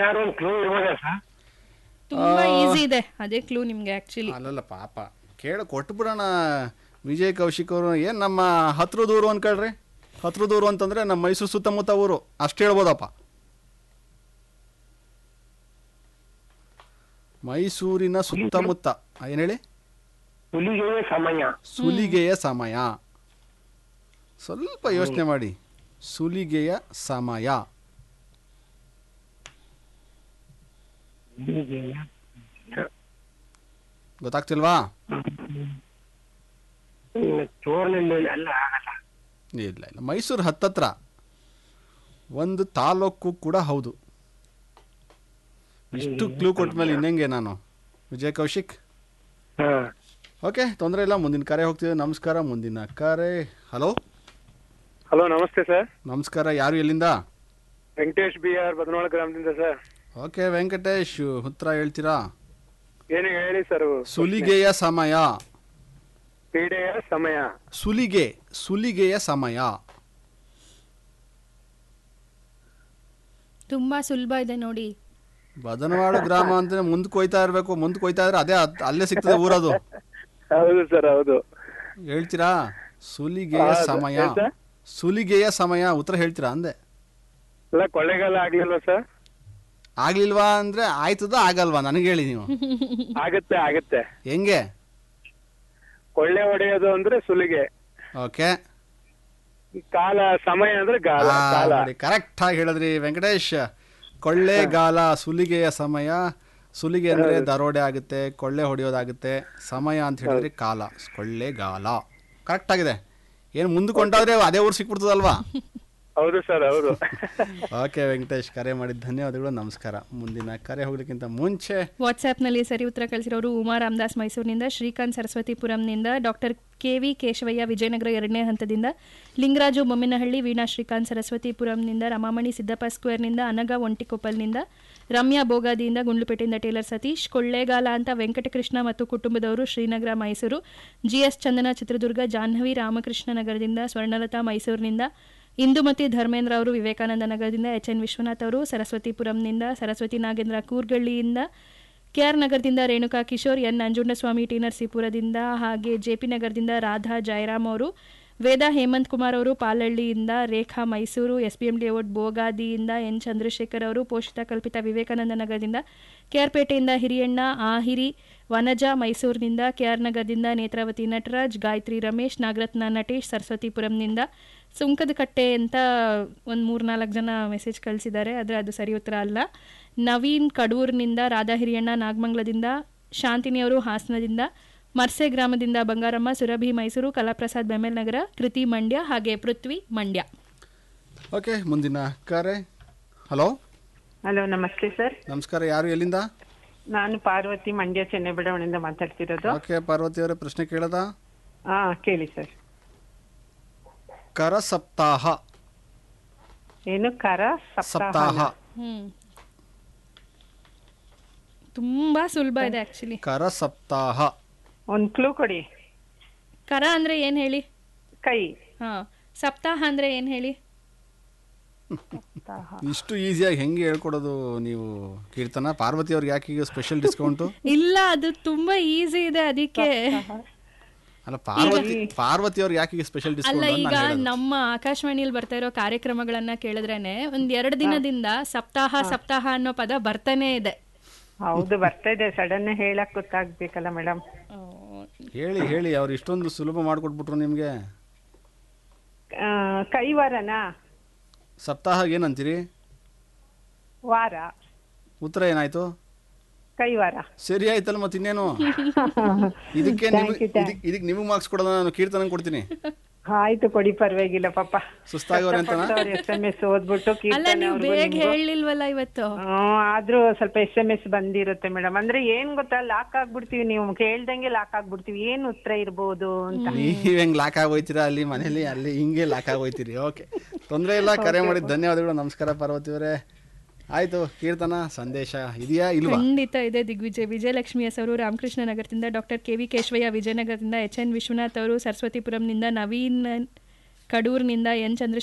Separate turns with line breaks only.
ಏನಾದ್ರು ಒಂದು ಕ್ಲೂ ಇರ್ಬೋದಾ ಸರ್
ತುಂಬಾ ಈಸಿ ಇದೆ ಅದೇ ಕ್ಲೂ ನಿಮ್ಗೆ ಆಕ್ಚುಲಿ
ಅಲ್ಲಲ್ಲ ಪಾಪ ಕೇಳ ಕೊಟ್ಬಿಡೋಣ ವಿಜಯ್ ಕೌಶಿಕ್ ಅವರು ಏನು ನಮ್ಮ ಹತ್ರ ದೂರು ಅನ್ಕೊಳ್ರಿ ಹತ್ರ ದೂರು ಅಂತಂದ್ರೆ ನಮ್ಮ ಮೈಸೂರು ಸುತ್ತಮುತ್ತ ಊರು ಅಷ್ಟು ಹೇಳ್ಬೋದಪ್ಪ ಮೈಸೂರಿನ ಸುತ್ತಮುತ್ತ ಏನು ಹೇಳಿ
ಹುಲಿಗೆಯೇ ಸಮಯ
ಸುಲಿಗೆಯ ಸಮಯ ಸ್ವಲ್ಪ ಯೋಚನೆ ಮಾಡಿ ಸುಲಿಗೆಯ ಸಮಯ
ಹುಲಿಗೆಯ
ಗೊತ್ತಾಗ್ತಿಲ್ವಾ
ಚೋರ್ನಲ್ಲಿ ಅಲ್ಲ ಆಗಲ್ಲ
ಇಲ್ಲ ಇಲ್ಲ ಮೈಸೂರು ಹತ್ತತ್ರ ಒಂದು ತಾಲೂಕು ಕೂಡ ಹೌದು ಇಷ್ಟು ಕ್ಲೂ ಕೊಟ್ಟ ಮೇಲೆ ಇನ್ನೆಂಗೆ ನಾನು ವಿಜಯ್ ಕೌಶಿಕ್
ಹಾ
ಓಕೆ ತೊಂದರೆ ಇಲ್ಲ ಮುಂದಿನ ಕರೆ ಹೋಗ್ತೀವಿ ನಮಸ್ಕಾರ ಮುಂದಿನ ಕರೆ ಹಲೋ
ಹಲೋ ನಮಸ್ತೆ ಸರ್
ನಮಸ್ಕಾರ ಯಾರು ಎಲ್ಲಿಂದ
ವೆಂಕಟೇಶ್ ಬಿ ಆರ್ ಬದನೋಳ ಗ್ರಾಮದಿಂದ ಸರ್
ಓಕೆ ವೆಂಕಟೇಶ್ ಉತ್ತರ ಹೇಳ್ತೀರಾ
ಏನು ಹೇಳಿ ಸರ್
ಸುಲಿಗೆಯ ಸಮಯ
ಕ್ರೀಡೆಯ ಸಮಯ
ಸುಲಿಗೆ ಸುಲಿಗೆಯ ಸಮಯ
ತುಂಬಾ ಸುಲಭ ಇದೆ ನೋಡಿ
ಬದನವಾಡ ಗ್ರಾಮ ಅಂತ ಮುಂದಕ್ಕೆ ಹೋಯ್ತಾ ಇರಬೇಕು ಮುಂದಕ್ಕೆ ಹೋಯ್ತಾ ಇದ್ರೆ ಅದೇ ಅದ್- ಅಲ್ಲೇ ಸಿಗ್ತದೆ ಊರದು
ಹೌದು ಸರ್ ಹೌದು
ಹೇಳ್ತೀರಾ ಸುಲಿಗೆಯ
ಹೌದು.
ಸಮಯ
ಏನ್ ಸರ್?
ಸುಲಿಗೆಯ ಸಮಯ ಉತ್ತರ ಹೇಳ್ತೀರಾ ಅಂದೆ
ಎಲ್ಲ ಕೊಳ್ಳೆಗಾಲ ಆಗ್ಲಿಲ್ವಾ ಸರ್
ಆಗ್ಲಿಲ್ವಾ ಅಂದ್ರೆ ಆಯ್ತದ ಆಗಲ್ವಾ ನನಗೆ ಹೇಳಿ ನೀವು
ಆಗತ್ತೆ ಆಗತ್ತೆ
ಹೆಂಗೆ
ಕೊಳ್ಳೆ ಹೊಡೆಯೋದು ಅಂದ್ರೆ ಸುಲಿಗೆ
ಓಕೆ
ಕಾಲ ಸಮಯ ಅಂದ್ರೆ ಗಾಲ ಕಾಲ
ಕರೆಕ್ಟ್ ಆಗಿ ಹೇಳಿದ್ರಿ ವೆಂಕಟೇಶ್ ಕೊಳ್ಳೆಗಾಲ ಸುಲಿಗೆಯ ಸಮಯ ಸುಲಿಗೆ ಅಂದ್ರೆ ದರೋಡೆ ಆಗುತ್ತೆ ಕೊಳ್ಳೆ ಹೊಡೆಯೋದಾಗುತ್ತೆ ಸಮಯ ಅಂತ ಹೇಳಿದ್ರೆ ಕಾಲ ಕೊಳ್ಳೆಗಾಲ ಕರೆಕ್ಟ್ ಆಗಿದೆ ಏನು ಮುಂದಕ್ಕೆ ಹೊಂಟಾದ್ರೆ ಅದೇ ಊರು ಸಿಕ್ಬಿಡ್ತದಲ್ವಾ
ಹೌದು ಸರ್ ಹೌದು
ಓಕೆ ವೆಂಕಟೇಶ್ ಕರೆ ಮಾಡಿದ ಧನ್ಯವಾದಗಳು ನಮಸ್ಕಾರ ಮುಂದಿನ ಕರೆ ಹೋಗ್ಲಿಕ್ಕಿಂತ ಮುಂಚೆ
ವಾಟ್ಸ್ಆ್ಯಪ್ನಲ್ಲಿ ಸರಿ ಉತ್ತರ ಕಳಿಸಿರೋರು ಉಮಾ ರಾಮದಾಸ್ ಮೈಸೂರಿನಿಂದ ಶ್ರೀಕಾಂತ್ ಸರಸ್ವತಿಪುರಂನಿಂದ doctor K V Keshavaiah Vijayanagara ಎರಡನೇ ಹಂತದಿಂದ ಲಿಂಗರಾಜು ಬೊಮ್ಮಿನಹಳ್ಳಿ ವೀಣಾ ಶ್ರೀಕಾಂತ್ ಸರಸ್ವತಿಪುರಂನಿಂದ ರಮಾಮಣಿ ಸಿದ್ದಪ್ಪ ಸ್ಕ್ವೇರ್ನಿಂದ ಅನಗ ಒಂಟಿಕೊಪ್ಪಲ್ನಿಂದ ರಮ್ಯಾ ಬೋಗಾದಿಯಿಂದ ಗುಂಡ್ಲುಪೇಟೆಯಿಂದ ಟೇಲರ್ ಸತೀಶ್ ಕೊಳ್ಳೇಗಾಲ ಅಂತ ವೆಂಕಟಕೃಷ್ಣ ಮತ್ತು ಕುಟುಂಬದವರು ಶ್ರೀನಗರ ಮೈಸೂರು ಜಿಎಸ್ ಚಂದನ ಚಿತ್ರದುರ್ಗ ಜಾಹ್ನವಿ ರಾಮಕೃಷ್ಣ ನಗರದಿಂದ ಸ್ವರ್ಣಲತಾ ಮೈಸೂರಿನಿಂದ ಇಂದುಮತಿ ಧರ್ಮೇಂದ್ರ ಅವರು ವಿವೇಕಾನಂದ ನಗರದಿಂದ ಎಚ್ ಎನ್ ವಿಶ್ವನಾಥ್ ಅವರು ಸರಸ್ವತಿಪುರಂನಿಂದ ಸರಸ್ವತಿ ನಾಗೇಂದ್ರ ಕೂರ್ಗಳ್ಳಿಯಿಂದ ಕೆಆರ್ ನಗರದಿಂದ ರೇಣುಕಾ ಕಿಶೋರ್ ಎನ್ ನಂಜುಂಡಸ್ವಾಮಿ ಟಿ ನರಸೀಪುರದಿಂದ ಹಾಗೆ ಜೆಪಿ ನಗರದಿಂದ ರಾಧಾ ಜಯರಾಮ್ ಅವರು ವೇದ ಹೇಮಂತ್ ಕುಮಾರ್ ಅವರು ಪಾಲಹಳ್ಳಿಯಿಂದ Rekha Mysuru S P M layout ಬೋಗಾದಿಯಿಂದ ಎನ್ ಚಂದ್ರಶೇಖರ್ ಅವರು ಪೋಷಿತ ಕಲ್ಪಿತ ವಿವೇಕಾನಂದ ನಗರದಿಂದ ಕೆಆರ್ಪೇಟೆಯಿಂದ ಹಿರಿಯಣ್ಣ ಆಹಿರಿ ವನಜ ಮೈಸೂರಿನಿಂದ ಕೆಆರ್ ನಗರದಿಂದ ನೇತ್ರಾವತಿ ನಟರಾಜ್ ಗಾಯತ್ರಿ ರಮೇಶ್ ನಾಗರತ್ನ ನಟೇಶ್ ಸರಸ್ವತಿಪುರಂನಿಂದ ಸುಂಕದ ಕಟ್ಟೆ ಅಂತ ಒಂದು ಮೂರ್ನಾಲ್ಕು ಜನ ಮೆಸೇಜ್ ಕಳಿಸಿದ್ದಾರೆ ಆದರೆ ಅದು ಸರಿ ಉತ್ತರ ಅಲ್ಲ ನವೀನ್ ಕಡೂರ್ನಿಂದ ರಾಧಾ ಹಿರಿಯಣ್ಣ ನಾಗಮಂಗಲದಿಂದ ಶಾಂತಿನಿ ಅವರು ಹಾಸನದಿಂದ ಮರ್ಸೆ ಗ್ರಾಮದಿಂದ ಬಂಗಾರಮ್ಮ ಸುರಭಿ ಮೈಸೂರು ಕಲಾಪ್ರಸಾದ್ ಬೆಮೆಲ್ ನಗರ ಕೃತಿ ಮಂಡ್ಯ ಹಾಗೆ ಪೃಥ್ವಿ ಮಂಡ್ಯ
ಓಕೆ ಮುಂದಿನ ಕರೆ ಹಲೋ
ಹಲೋ ನಮಸ್ತೆ ಸರ್
ನಮಸ್ಕಾರ ಯಾರು ಎಲ್ಲಿಂದ
ನಾನು ಪಾರ್ವತಿ ಮಂಡ್ಯ ಚೆನ್ನೈ ಬಡಾವಣೆಯಿಂದ ಮಾತಾಡ್ತಿರೋದು
ಓಕೆ ಪಾರ್ವತಿ ಅವರೇ ಪ್ರಶ್ನೆ ಕೇಳದ
ಹಾ ಕೇಳಿ ಸರ್
ಕರ ಸಪ್ತಾಹ
ಏನು ಕರ
ಸಪ್ತಾಹ
ಸಪ್ತಾಹ
ಹ್ಮ್ ತುಂಬಾ ಸುಲಭ ಇದೆ ಆಕ್ಚುಲಿ
ಕರ ಸಪ್ತಾಹ
ಒಂದ್ ಕ್ಲೂ ಕೊಡಿ
ಕರ ಅಂದ್ರೆ ಏನ್ ಹೇಳಿ
ಕೈ
ಹಾ ಸಪ್ತಾಹ ಅಂದ್ರೆ ಏನ್ ಹೇಳಿ
ಸಪ್ತಾಹ
ಇಷ್ಟು ಈಸಿಯಾಗಿ ಹೆಂಗೆ ಹೇಳ್ಕೊಡೋದು ನೀವು ಕೀರ್ತನ ಪಾರ್ವತಿ ಅವ್ರಿಗೆ ಯಾಕೆ ಈಗ ಸ್ಪೆಷಲ್ ಡಿಸ್ಕೌಂಟು
ಇಲ್ಲ ಅದು ತುಂಬಾ ಈಸಿ ಇದೆ ಅದಕ್ಕೆ
ಅಲ್ಲ ಪಾರ್ವತಿ ಪಾರ್ವತಿ ಅವ್ರಿಗೆ ಯಾಕೆ ಈಗ ಸ್ಪೆಷಲ್
ಅಲ್ಲ
ಡಿಸ್ಕೌಂಟ್
ಈಗ ನಮ್ಮ ಆಕಾಶವಾಣಿಯಲ್ಲಿ ಬರ್ತಾ ಇರೋ ಕಾರ್ಯಕ್ರಮಗಳನ್ನ ಕೇಳಿದ್ರೇನೆ ಒಂದ್ ಎರಡು ದಿನದಿಂದ ಸಪ್ತಾಹ ಸಪ್ತಾಹ ಅನ್ನೋ ಪದ ಬರ್ತಾನೆ ಇದೆ
ಹೌದು ಬರ್ತಾ ಇದೆ ಸಡನ್ ಹೇಳಕ್ ಗೊತ್ತಾಗ್ಬೇಕಲ್ಲ ಮೇಡಮ್
ಹೇಳಿ ಹೇಳಿ ಅವ್ರು ಇಷ್ಟೊಂದು ಸುಲಭ ಮಾಡಿಕೊಟ್ಬಿಟ್ರು ನಿಮಗೆ
ಕೈವಾರನಾ
ಸಪ್ತಾಹ ಏನಂತೀರಿ
ವಾರ
ಉತ್ತರ ಏನಾಯ್ತು
ಕೈವಾರ
ಸರಿ ಆಯ್ತಲ್ಲ ಮತ್ತೆ ಇನ್ನೇನು ಇದಕ್ಕೆ ನಿಮಗೆ ಇದಕ್ಕೆ ನಿಮಗೆ ಮಾರ್ಕ್ಸ್ ಕೊಡೋದ ನಾನು ಕೀರ್ತನ ಕೊಡ್ತೀನಿ
ಆಯ್ತು ಕೊಡಿ ಪರವಾಗಿಲ್ಲ ಪಾಪ
ಸುಸ್ತಾಗವ್ರೆ ಅಂತನಾ
ಎಸ್ ಎಂ ಎಸ್ ಓದ್ಬಿಟ್ಟು
ಅಲ್ಲ
ಕೀರ್ತನೆ
ನೀವು
ಅವ್ರಿಗೂ
ಬೇಗ
ನಿಮ್ಗೂ.
ಹೇಳಿಲ್ವಲ್ಲ ಇವತ್ತು
ಹ್ಮ್, ಆದ್ರೂ ಸ್ವಲ್ಪ ಎಸ್ ಎಂ ಎಸ್ ಬಂದಿರುತ್ತೆ ಮೇಡಮ್ ಅಂದ್ರೆ ಏನ್ ಗೊತ್ತಾ ಲಾಕ್ ಆಗ್ಬಿಡ್ತೀವಿ ನೀವು ಕೇಳ್ದಂಗೆ ಲಾಕ್ ಆಗ್ಬಿಡ್ತೀವಿ ಏನ್ ಉತ್ತರ ಇರ್ಬೋದು ಅಂತ
ನೀವ್ ಹೆಂಗ್ ಲಾಕ್ ಆಗೋಯ್ತೀರಾ ಅಲ್ಲಿ ಮನೇಲಿ ಅಲ್ಲಿ ಹಿಂಗೆ ಲಾಕ್ ಆಗೋಯ್ತೀರಿ ಓಕೆ ತೊಂದರೆ ಇಲ್ಲ ಕರೆ ಮಾಡಿದ ಧನ್ಯವಾದಗಳು ನಮಸ್ಕಾರ ಪಾರ್ವತಿ ಅವರೇ ಆಯ್ತು ಕೀರ್ತನ ಸಂದೇಶ ಇದೆಯಾ ಇಲ್ವಾ
ಖಂಡಿತ ಇದೆ ದಿಗ್ವಿಜಯ್ ವಿಜಯಲಕ್ಷ್ಮಿ ಎಸ್ ಅವರು ರಾಮಕೃಷ್ಣ ನಗರದಿಂದ ಡಾಕ್ಟರ್ ಕೆ ವಿ ಕೇಶವಯ್ಯ ವಿಜಯನಗರದಿಂದ ಎಚ್ ಎನ್ ವಿಶ್ವನಾಥ್ ಅವರು ಸರಸ್ವತಿಪುರಂನಿಂದ ನವೀನ್ ಕಡೂರ್ನಿಂದ ಎನ್ ಚಂದ್ರಶೇಖರ್